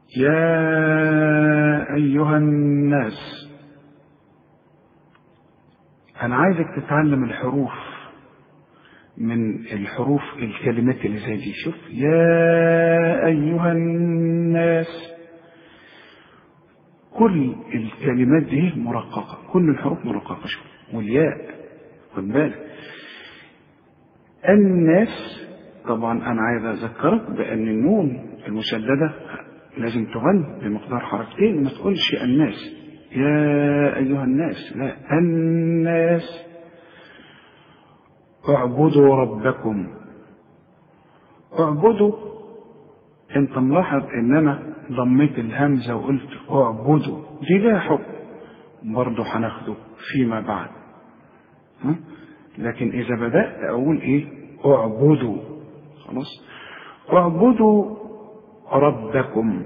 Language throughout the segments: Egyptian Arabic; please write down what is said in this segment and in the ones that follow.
يا أيها الناس أنا عايزك تتعلم الحروف من الحروف الكلمات اللي زي دي شوف يا أيها الناس كل الكلمات دي مرققة كل الحروف مرققة شوف والياء خد بالك الناس طبعا أنا عايز أذكرك بأن النون المشددة لازم تغن بمقدار حركتين ما تقولش الناس يا أيها الناس لا الناس اعبدوا ربكم اعبدوا انت ملاحظ ان انا ضميت الهمزة وقلت اعبدوا دي لها حكم برضه هناخده فيما بعد ها؟ لكن اذا بدأت اقول ايه اعبدوا خلاص اعبدوا ربكم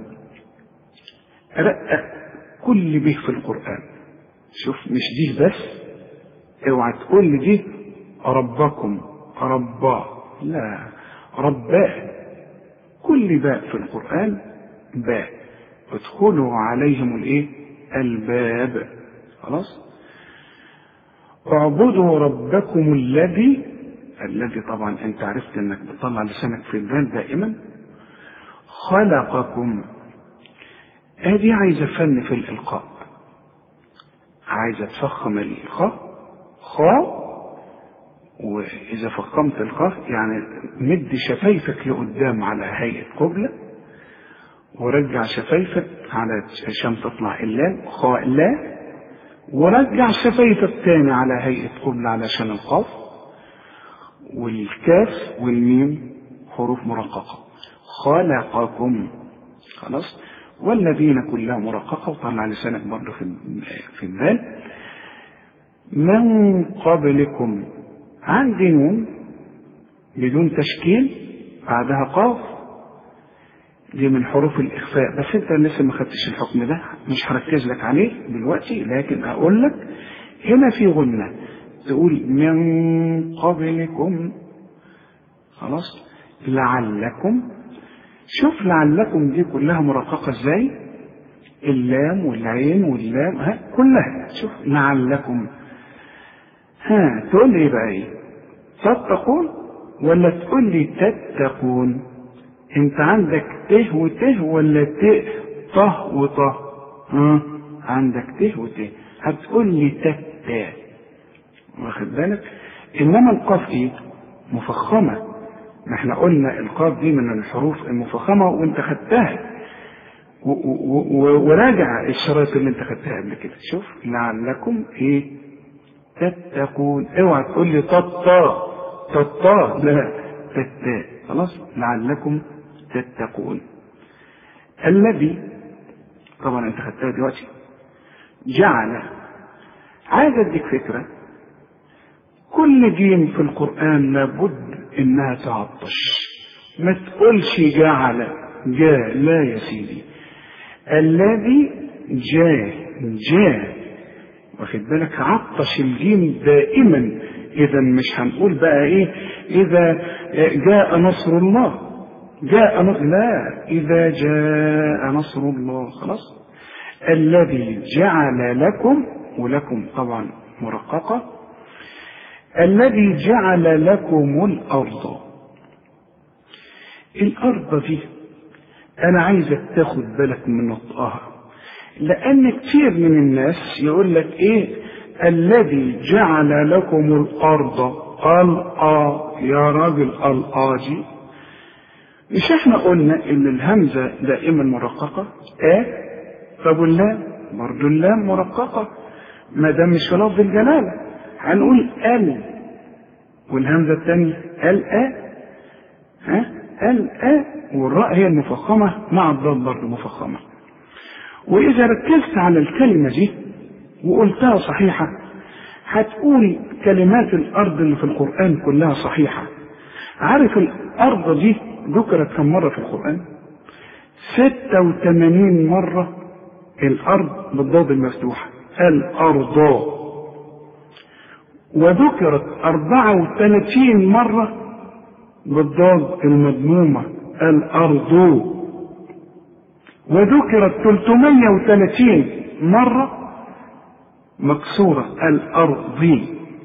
رقق كل به في القرآن شوف مش دي بس اوعى تقول لي دي ربكم رباه لا رباه كل باء في القرآن باء ادخلوا عليهم الايه الباب خلاص اعبدوا ربكم الذي الذي طبعا انت عرفت انك بتطلع لسانك في البال دائما خلقكم ادي عايزه فن في الالقاء عايزه تفخم الخاء خاء واذا فخمت الخاء يعني مد شفايفك لقدام على هيئه قبله ورجع شفايفك على عشان تطلع اللام خاء لا ورجع شفايفك تاني على هيئه قبله علشان القاف والكاف والميم حروف مرققه خلقكم خلاص والذين كلها مرققه وطلع لسانك برضه في في البال من قبلكم عندي نون بدون تشكيل بعدها قاف دي من حروف الإخفاء بس أنت لسه ما خدتش الحكم ده مش هركز لك عليه دلوقتي لكن أقول لك هنا في غنة تقول من قبلكم خلاص لعلكم شوف لعلكم دي كلها مرققة ازاي اللام والعين واللام ها كلها شوف لعلكم ها تقول لي بقى ايه تتقون ولا تقول لي تتقون انت عندك ته وته ولا ت طه وطه ها عندك ته وته هتقول لي تتا واخد بالك انما القاف ايه مفخمه ما احنا قلنا القاف دي من الحروف المفخمه وانت خدتها وراجع الشرايط اللي انت خدتها قبل كده شوف لعلكم ايه تتقون اوعى تقول لي تطا تطا لا تتا خلاص لعلكم تتقون الذي طبعا انت خدتها دلوقتي جعل عايز اديك فكره كل جيم في القران لابد انها تعطش ما تقولش جعل جاء لا يا سيدي الذي جاء جاء واخد بالك عطش الجيم دائما اذا مش هنقول بقى ايه اذا جاء نصر الله جاء نصر لا اذا جاء نصر الله خلاص الذي جعل لكم ولكم طبعا مرققه الذي جعل لكم الارض الارض دي انا عايزك تاخد بالك من نطقها لان كتير من الناس يقول لك ايه الذي جعل لكم الارض الآ يا راجل الآ دي مش احنا قلنا ان الهمزة دائما مرققة اه طب واللام برضه اللام مرققة ما دام مش في لفظ الجلالة هنقول ال والهمزة الثانية ال ا ها ال ا والراء هي المفخمة مع الضاد برضه مفخمة وإذا ركزت على الكلمة دي وقلتها صحيحة هتقول كلمات الأرض اللي في القرآن كلها صحيحة عارف الأرض دي ذكرت كم مرة في القرآن 86 مرة الأرض بالضاد المفتوحة الأرض وذكرت 34 مرة بالضاد المضمومة الأرض وذكرت 330 مرة مكسورة الأرض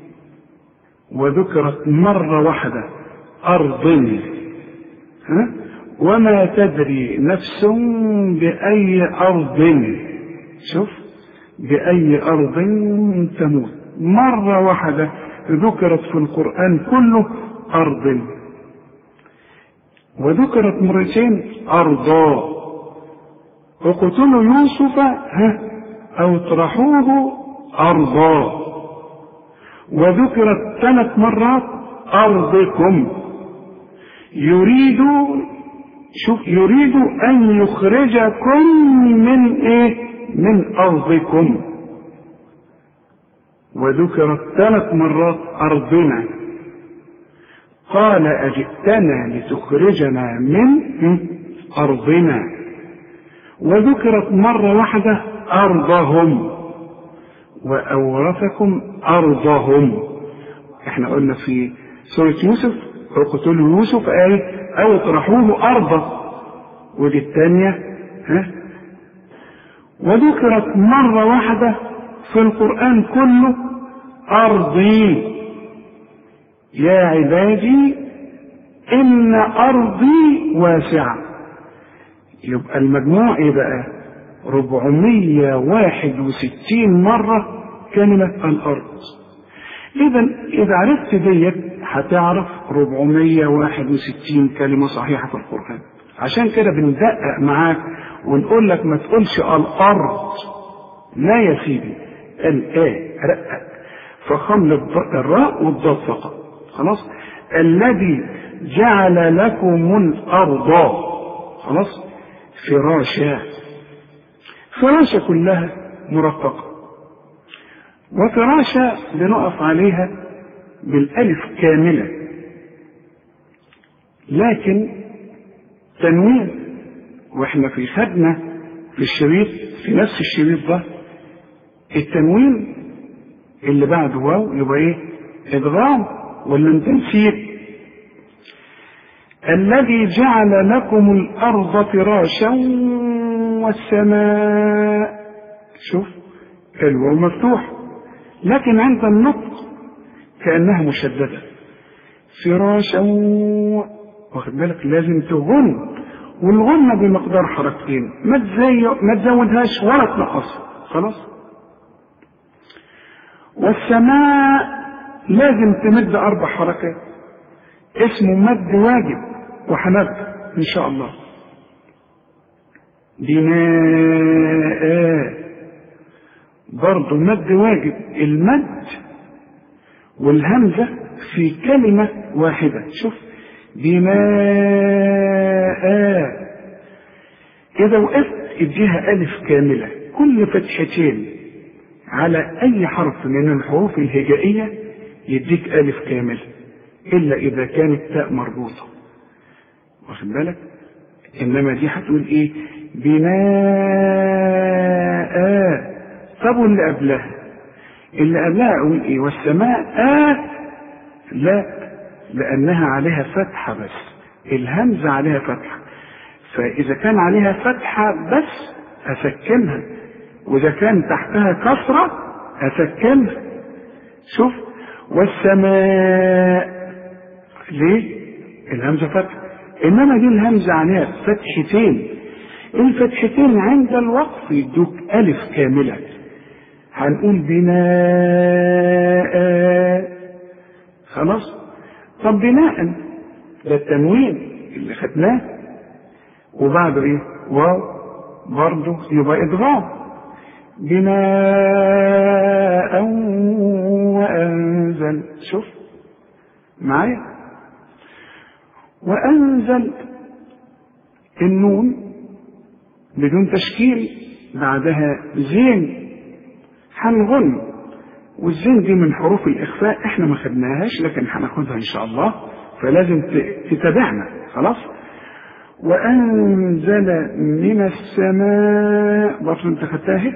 وذكرت مرة واحدة أرض ها؟ وما تدري نفس بأي أرض شوف بأي أرض تموت مرة واحدة ذكرت في القرآن كله أرض وذكرت مرتين أرضا وقتلوا يوسف ها أو اطرحوه أرضا وذكرت ثلاث مرات أرضكم يريد شوف يريد أن يخرجكم من إيه؟ من أرضكم وذكرت ثلاث مرات أرضنا قال أجئتنا لتخرجنا من أرضنا وذكرت مرة واحدة أرضهم وأورثكم أرضهم احنا قلنا في سورة يوسف اقتلوا يوسف آية أو اطرحوه أرضا ودي الثانية ها وذكرت مرة واحدة في القرآن كله أرضي يا عبادي إن أرضي واسعة يبقى المجموع إيه بقى 461 مرة كلمة الأرض إذا إذا عرفت ديت هتعرف 461 كلمة صحيحة في القرآن عشان كده بندقق معاك ونقول لك ما تقولش الأرض لا يا سيدي الآ رقق فخم الراء والضاد فقط خلاص الذي جعل لكم الأرض خلاص فراشا فراشة كلها مرققة وفراشة بنقف عليها بالألف كاملة لكن تنوين واحنا في خدنا في الشريط في نفس الشريط ده التنوين اللي بعده واو يبقى ايه ادغام ولا تنسيق الذي جعل لكم الارض فراشا والسماء شوف الواو مفتوح لكن عند النطق كانها مشدده فراشا واخد بالك لازم تغن والغنة بمقدار حركتين ما تزي... ما تزودهاش ولا تنقصها خلاص والسماء لازم تمد أربع حركات اسمه مد واجب وهنبدأ إن شاء الله بناء برضه مد واجب المد والهمزة في كلمة واحدة شوف بماء إذا وقفت اديها ألف كاملة كل فتحتين على أي حرف من الحروف الهجائية يديك ألف كاملة إلا إذا كانت تاء مربوطة واخد بالك إنما دي هتقول إيه بناء طب واللي قبلها اللي قبلها أقول إيه والسماء آه لا لأنها عليها فتحة بس الهمزة عليها فتحة فإذا كان عليها فتحة بس أسكنها وإذا كان تحتها كسرة أسكنها شوف والسماء ليه؟ الهمزة فتحة إنما دي الهمزة عليها فتحتين الفتحتين عند الوقف يدوك ألف كاملة هنقول بناء خلاص طب بناء ده التنوين اللي خدناه وبعده ايه واو برضه يبقى ادغام بناء وانزل شوف معايا وانزل النون بدون تشكيل بعدها زين هنغن والزين دي من حروف الإخفاء احنا ما خدناهاش لكن هناخدها إن شاء الله فلازم تتابعنا خلاص وأنزل من السماء برضه أنت خدتها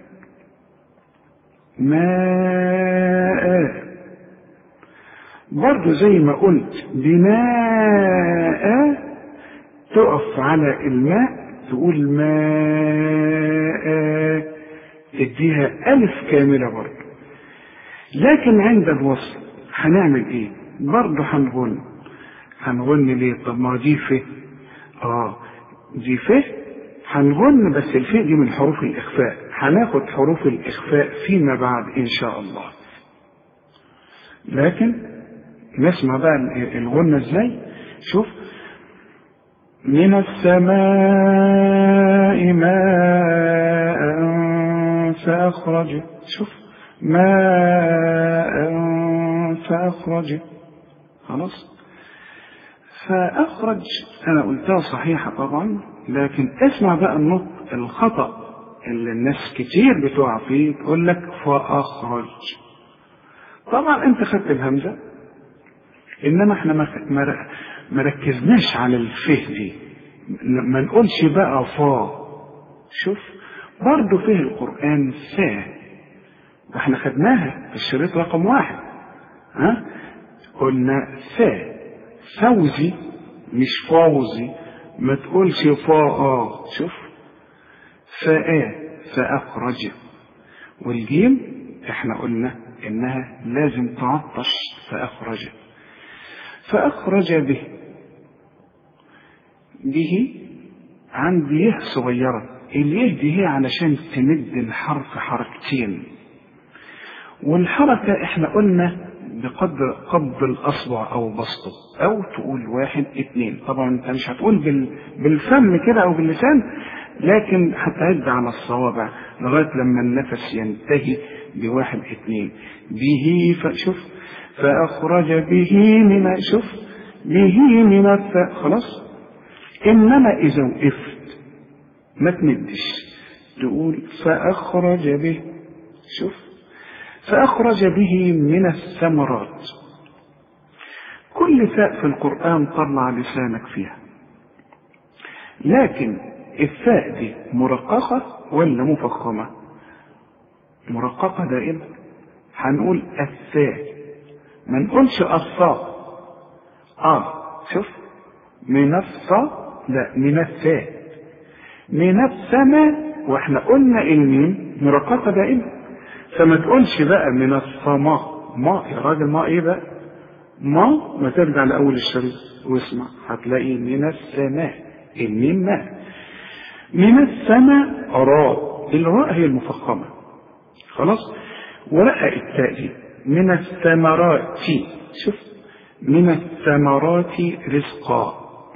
ماء برضه زي ما قلت بناء تقف على الماء تقول ماء تديها ألف كاملة برضه لكن عند الوصل هنعمل ايه برضه هنغن هنغن ليه طب ما دي ف اه دي ف هنغن بس الف دي من حروف الاخفاء هناخد حروف الاخفاء فيما بعد ان شاء الله لكن نسمع بقى الغنة ازاي شوف من السماء ماء فأخرج شوف ماء فأخرج خلاص فأخرج أنا قلتها صحيحة طبعا لكن اسمع بقى النطق الخطأ اللي الناس كتير بتقع فيه تقول لك فأخرج طبعا أنت خدت الهمزة إنما احنا ما ركزناش على الفه دي ما نقولش بقى فا شوف برضه فيه القرآن فا واحنا خدناها في الشريط رقم واحد ها قلنا فا فوزي مش فوزي ما تقولش فا اه شوف فا فأخرج والجيم احنا قلنا انها لازم تعطش فأخرج فأخرج به به عندي يه صغيرة اليه دي هي علشان تمد الحرف حركتين والحركة احنا قلنا بقدر قبض الأصبع أو بسطه أو تقول واحد اتنين طبعا أنت مش هتقول بال... بالفم كده أو باللسان لكن هتعد على الصوابع لغاية لما النفس ينتهي بواحد اتنين به فشوف فأخرج به من شوف به من الثاء خلاص إنما إذا وقفت ما تمدش تقول فأخرج به شوف فأخرج به من الثمرات كل ثاء في القرآن طلع لسانك فيها لكن الثاء دي مرققة ولا مفخمة مرققة دائما هنقول الثاء ما نقولش الصاء اه شوف من الصاء لا من الثاء من السماء واحنا قلنا الميم مرققة دائما فما تقولش بقى من الصماء ما يا راجل ما ايه بقى ما ما ترجع لاول الشريط واسمع هتلاقي من السماء الميم ماء من السماء راء الراء هي المفخمه خلاص ورقق التاء دي من الثمرات شوف من الثمرات رزقا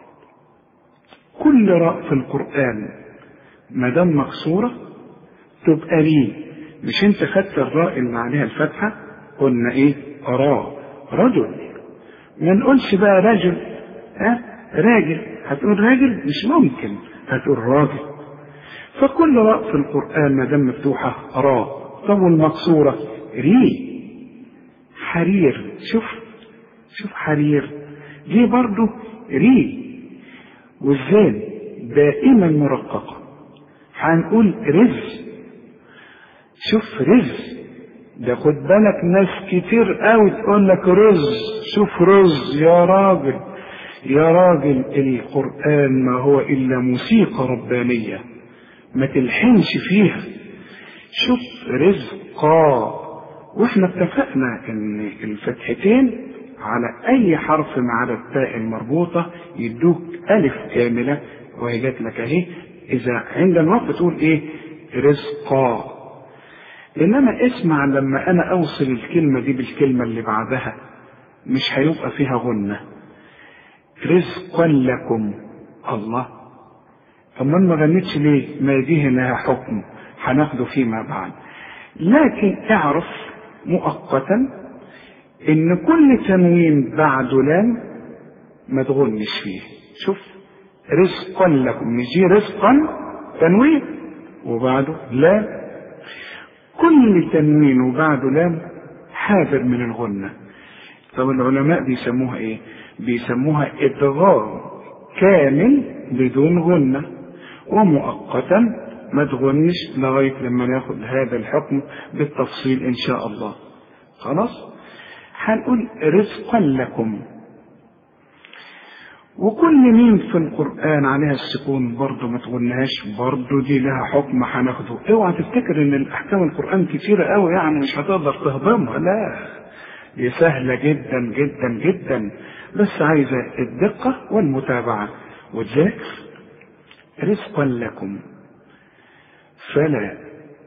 كل راء في القرآن ما دام مكسورة تبقى ليه مش انت خدت الراء اللي عليها الفتحة قلنا ايه راء رجل ما نقولش بقى رجل ها راجل هتقول راجل مش ممكن هتقول راجل فكل راء في القرآن ما دام مفتوحة راء طب والمكسورة ري حرير شوف شوف حرير دي برضو ري والزال دائما مرققة هنقول رز شوف رز ده خد بالك ناس كتير قوي تقول لك رز شوف رز يا راجل يا راجل القرآن ما هو إلا موسيقى ربانية ما تلحنش فيها شوف رزقا واحنا اتفقنا ان الفتحتين على اي حرف ما عدا التاء المربوطة يدوك الف كاملة وهي جات لك اهي اذا عند الوقت تقول ايه رزقا انما اسمع لما انا اوصل الكلمة دي بالكلمة اللي بعدها مش هيبقى فيها غنة رزقا لكم الله اما ما غنيتش ليه ما دي هنا حكم هناخده فيما بعد لكن اعرف مؤقتا ان كل تنوين بعده لام ما تغنش فيه شوف رزقا لكم نجي رزقا تنوين وبعده لام كل تنوين وبعده لام حاذر من الغنة طب العلماء بيسموها ايه بيسموها ادغام كامل بدون غنة ومؤقتا ما تغنش لغاية لما ناخد هذا الحكم بالتفصيل إن شاء الله خلاص هنقول رزقا لكم وكل ميم في القرآن عليها السكون برضه ما تغنهاش برضه دي لها حكم هناخده اوعى تفتكر ان الاحكام القرآن كتيرة قوي يعني مش هتقدر تهضمها لا دي سهلة جدا جدا جدا بس عايزة الدقة والمتابعة والذكر رزقا لكم فلا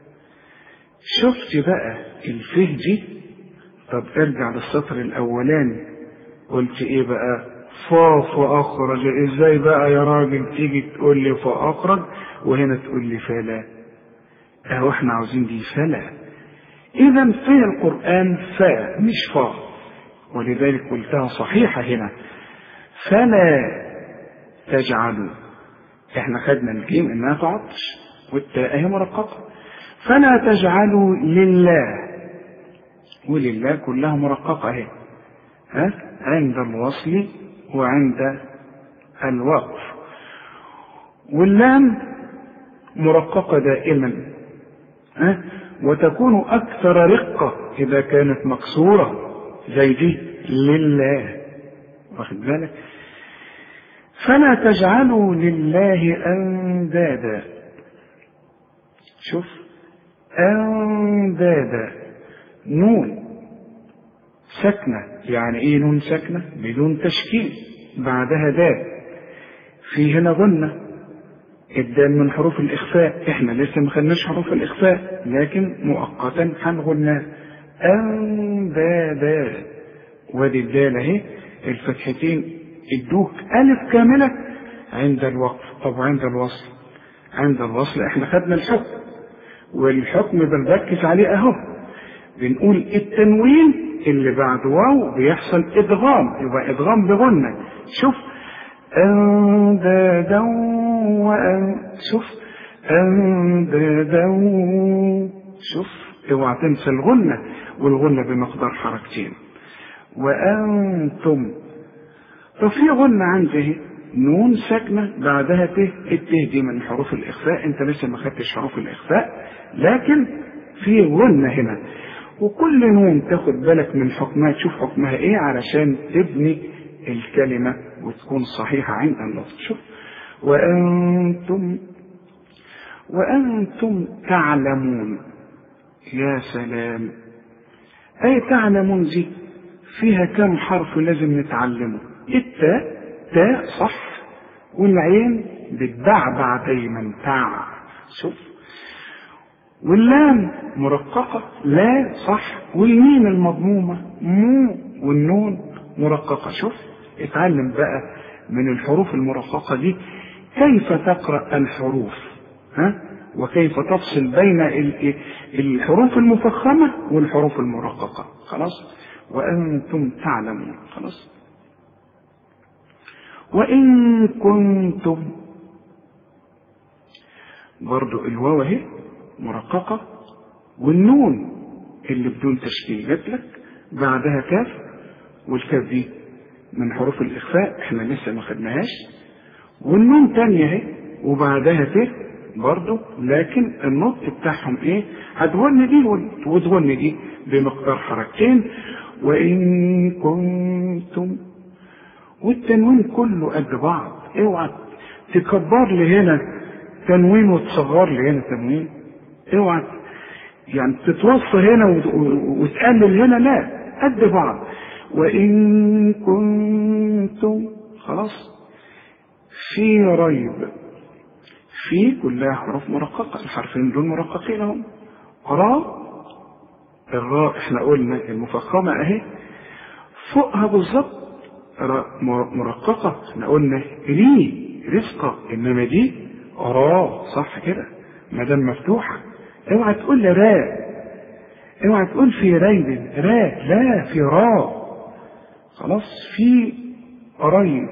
شفت بقى الفه دي طب ارجع للسطر الاولاني قلت ايه بقى فا فاخرج ازاي بقى يا راجل تيجي تقول لي فاخرج وهنا تقول لي فلا اهو احنا عاوزين دي فلا اذا في القران فا مش فا ولذلك قلتها صحيحه هنا فلا تجعلوا احنا خدنا الجيم انها تعطش والتاء هي مرققه فلا تجعلوا لله ولله كلها مرققه اهي ها عند الوصل وعند الوقف واللام مرققه دائما ها وتكون اكثر رقه اذا كانت مكسوره زي دي لله واخد بالك فلا تجعلوا لله اندادا شوف اندادا نون ساكنة يعني ايه نون ساكنة بدون تشكيل بعدها دال في هنا غنة الدال من حروف الإخفاء احنا لسه ما خدناش حروف الإخفاء لكن مؤقتا هنغناها أندادا وادي الدال اهي الفتحتين ادوك ألف كاملة عند الوقف طب عند الوصل عند الوصل احنا خدنا الحكم والحكم بنركز عليه اهو بنقول التنوين اللي بعد واو بيحصل ادغام يبقى ادغام بغنة شوف اندادا وان شوف اندادا شوف اوعى تنسى الغنة والغنة بمقدار حركتين وانتم طب في غنة عندي نون ساكنة بعدها ت الت دي من حروف الإخفاء أنت لسه ما خدتش حروف الإخفاء لكن في غنة هنا وكل نون تاخد بالك من حكمها تشوف حكمها إيه علشان تبني الكلمة وتكون صحيحة عند اللفظ شوف وأنتم وأنتم تعلمون يا سلام أي تعلمون دي فيها كم حرف لازم نتعلمه التاء تاء صح والعين بتبعبع دايما تع شوف واللام مرققة لا صح والميم المضمومة مو والنون مرققة شوف اتعلم بقى من الحروف المرققة دي كيف تقرأ الحروف ها وكيف تفصل بين الحروف المفخمة والحروف المرققة خلاص وأنتم تعلمون خلاص وإن كنتم برضو الواو اهي مرققة والنون اللي بدون تشكيل جات لك بعدها كاف والكاف دي من حروف الإخفاء احنا لسه ما خدناهاش والنون تانية اهي وبعدها ت برضو لكن النطق بتاعهم ايه هتغن دي وتغن دي بمقدار حركتين وإن كنتم والتنوين كله قد بعض اوعى تكبر لي هنا تنوين وتصغر لي هنا تنوين اوعى يعني تتوصى هنا وتقلل هنا لا قد بعض وإن كنتم خلاص في ريب في كلها حروف مرققة الحرفين دول مرققين اهم راء الراء احنا قلنا المفخمة اهي فوقها بالظبط مرققة احنا قلنا ري رزقة انما دي را صح كده ما دام مفتوحة اوعى تقول لي راء اوعى تقول في ريب راء لا في راء خلاص في ريب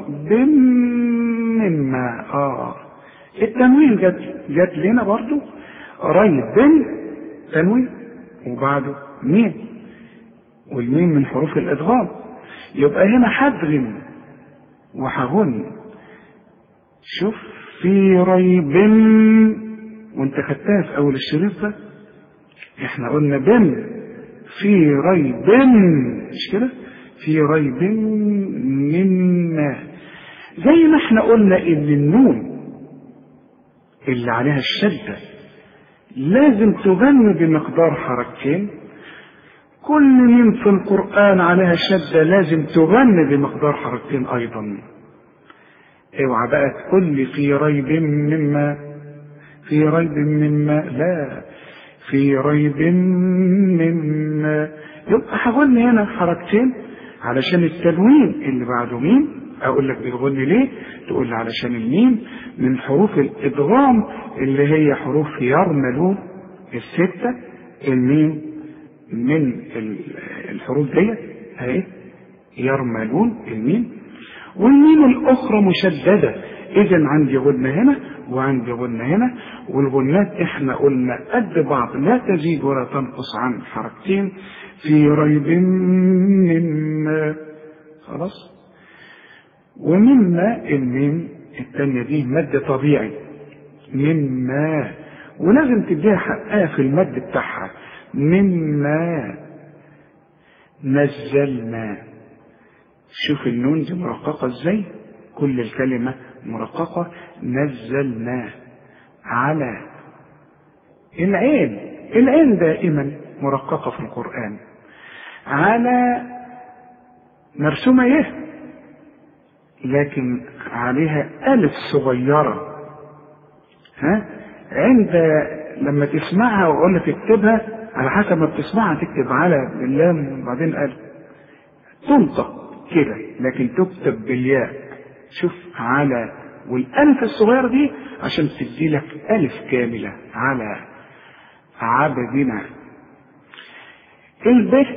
مما اه التنوين جت جت لنا برضو ريب تنوين وبعده ميم والميم من حروف الادغام يبقى هنا حدغم وحغن شوف في ريب وانت خدتها في اول الشريط ده احنا قلنا بن في ريب مش كده في ريب مما زي ما احنا قلنا ان النون اللي عليها الشدة لازم تغني بمقدار حركتين كل ميم في القرآن عليها شدة لازم تغني بمقدار حركتين أيضا اوعى بقى تقول لي في ريب مما في ريب مما لا في ريب مما يبقى هغني هنا حركتين علشان التنوين اللي بعده ميم اقول لك بتغني ليه تقول لي علشان الميم من حروف الادغام اللي هي حروف يرملون الستة الميم من الحروف ديت اهي يرملون الميم والميم الاخرى مشددة اذا عندي غنة هنا وعندي غنة هنا والغنات احنا قلنا قد بعض لا تزيد ولا تنقص عن حركتين في ريب مما خلاص ومما الميم الثانية دي مد طبيعي مما ولازم تديها حقها في المد بتاعها مما نزلنا شوف النون دي مرققة ازاي كل الكلمة مرققة نزلنا على العين العين دائما مرققة في القرآن على مرسومة يه لكن عليها ألف صغيرة ها عند لما تسمعها وأقول لك اكتبها على حسب ما بتسمعها تكتب على باللام وبعدين ألف تنطق كده لكن تكتب بالياء شوف على والألف الصغيرة دي عشان تدي لك ألف كاملة على عبدنا الب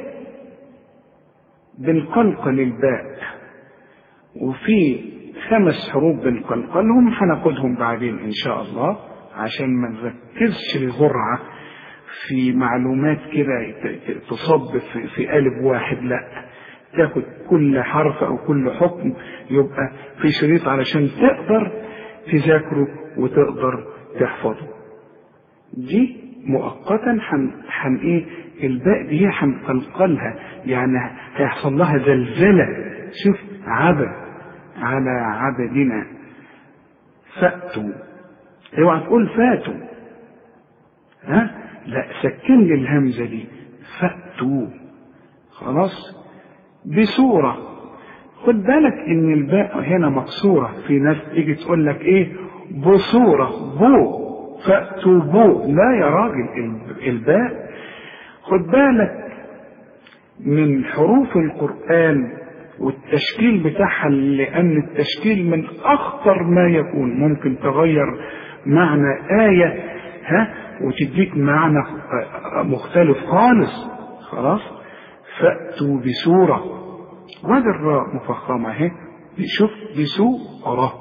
بنقلقل الباء وفي خمس حروف بنقلقلهم هناخدهم بعدين ان شاء الله عشان ما نركزش الجرعة في معلومات كده تصب في, في قالب واحد لا تاخد كل حرف او كل حكم يبقى في شريط علشان تقدر تذاكره وتقدر تحفظه دي مؤقتا حن, حن ايه الباء دي هنقلقلها يعني هيحصل لها زلزلة شوف عبد على عبدنا فأتوا اوعى تقول فاتوا ها لا سكن لي الهمزة دي فأتوا خلاص بصورة خد بالك ان الباء هنا مكسورة في ناس تيجي تقول لك ايه بصورة بو فأتوا بو لا يا راجل الباء خد بالك من حروف القرآن والتشكيل بتاعها لأن التشكيل من أخطر ما يكون ممكن تغير معنى آية ها وتديك معنى مختلف خالص خلاص فأتوا بسورة وادي الراء مفخمة اهي شوف بسورة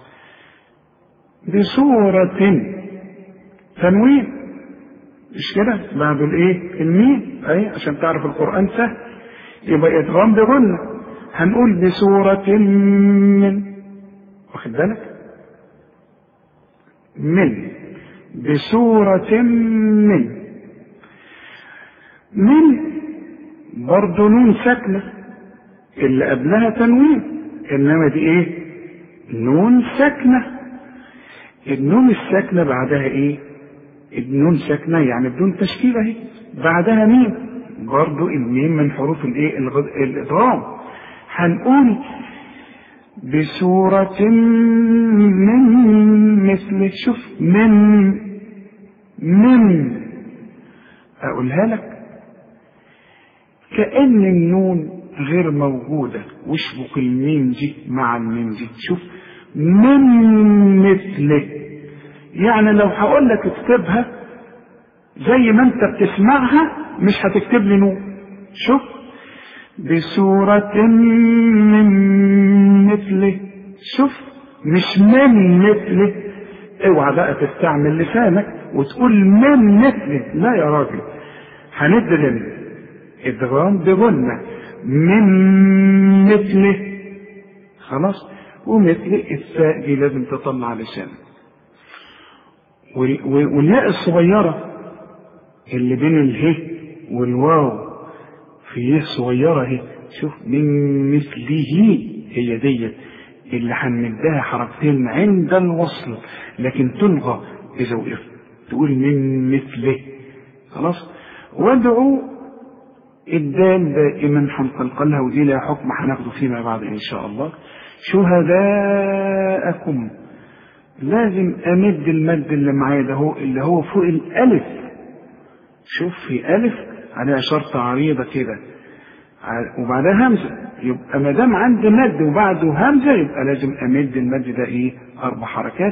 بسورة تنوين مش كده بعد الايه الميم اي عشان تعرف القرآن سهل يبقى ادغام بغنة هنقول بسورة من واخد بالك من بسورة من من برضه نون ساكنة اللي قبلها تنوين انما دي ايه نون ساكنة النون الساكنة بعدها ايه النون ساكنة يعني بدون تشكيل اهي بعدها ميم برضو الميم من حروف الايه الادغام هنقول بسورة من مثل شوف من من اقولها لك كأن النون غير موجودة واشبك الميم دي مع الميم دي شوف من مثله يعني لو هقول لك اكتبها زي ما انت بتسمعها مش هتكتب لي نون شوف بسورة من مثله شوف مش من مثله اوعى بقى تستعمل لسانك وتقول من مثله لا يا راجل هندغم ادغام بغنة من مثله خلاص ومثل الثاء دي لازم تطلع لسانك والياء الصغيرة اللي بين اله والواو في يه صغيرة اهي شوف من مثله هي ديت اللي هنمدها حركتين عند الوصل لكن تلغى إذا وقفت تقول من مثله خلاص وادعوا الدال دائما هنقلقلها ودي لها حكم هناخده فيما بعد إن شاء الله شهداءكم لازم أمد المد اللي معايا ده هو اللي هو فوق الألف شوف في ألف عليها شرطة عريضة كده وبعدها همزة يبقى ما دام عندي مد وبعده همزة يبقى لازم أمد المد ده إيه أربع حركات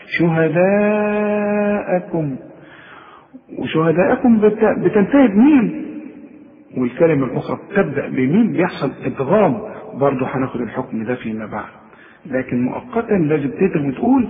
شهداءكم وشهداءكم بتنتهي بميم والكلمة الأخرى بتبدأ بميم بيحصل إدغام برضه هناخد الحكم ده فيما بعد لكن مؤقتا لازم تدغم وتقول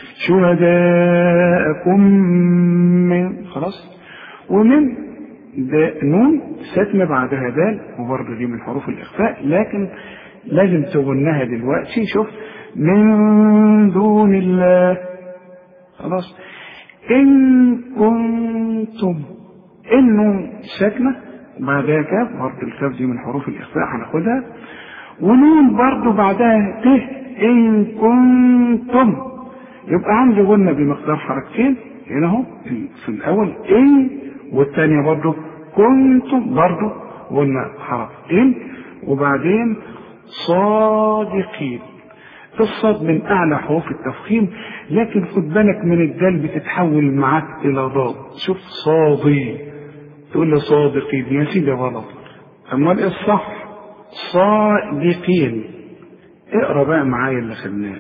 شهداءكم من خلاص ومن ده نون ساكنة بعدها دال وبرضه دي من حروف الإخفاء لكن لازم تغنها دلوقتي شوف من دون الله خلاص إن كنتم إنه ساكنة بعدها كاف برضه الكاف دي من حروف الإخفاء هناخدها ونون برضه بعدها ت إن كنتم يبقى عندي غنة بمقدار حركتين هنا اهو في الأول إن والثانية برضه كنتم برضه قلنا حركتين وبعدين صادقين في الصاد من أعلى حروف التفخيم لكن خد بالك من الدال بتتحول معاك إلى ضاد شوف صادي تقول لي صادقين يا سيدي غلط أمال إيه الصح صادقين اقرا بقى معايا اللي خدناه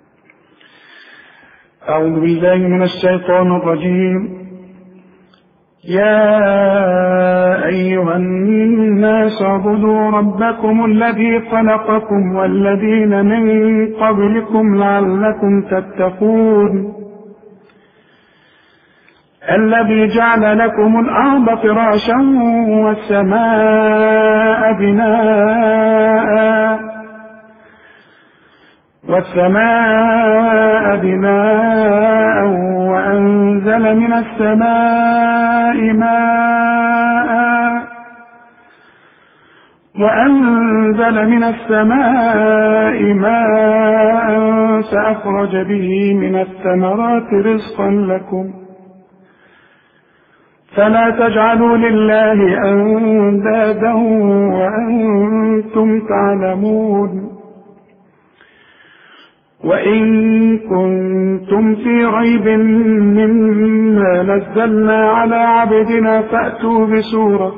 أعوذ بالله من الشيطان الرجيم يا أيها الناس اعبدوا ربكم الذي خلقكم والذين من قبلكم لعلكم تتقون الذي جعل لكم الأرض فراشا والسماء بناء والسماء بناء وأنزل من السماء ماء وأنزل من السماء ماء فأخرج به من الثمرات رزقا لكم فلا تجعلوا لله أندادا وأنتم تعلمون وإن كنتم في ريب مما نزلنا على عبدنا فأتوا بسورة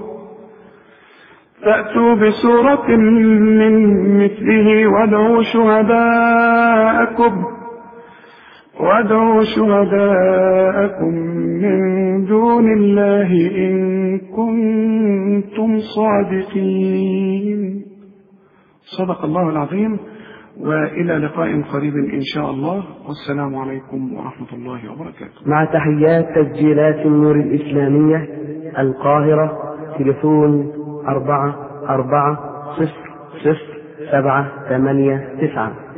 فأتوا بسورة من مثله وادعوا شهداءكم وادعوا شهداءكم من دون الله إن كنتم صادقين صدق الله العظيم وإلى لقاء قريب إن شاء الله والسلام عليكم ورحمة الله وبركاته مع تحيات تسجيلات النور الإسلامية القاهرة تليفون أربعة أربعة صفر صفر سبعة ثمانية تسعة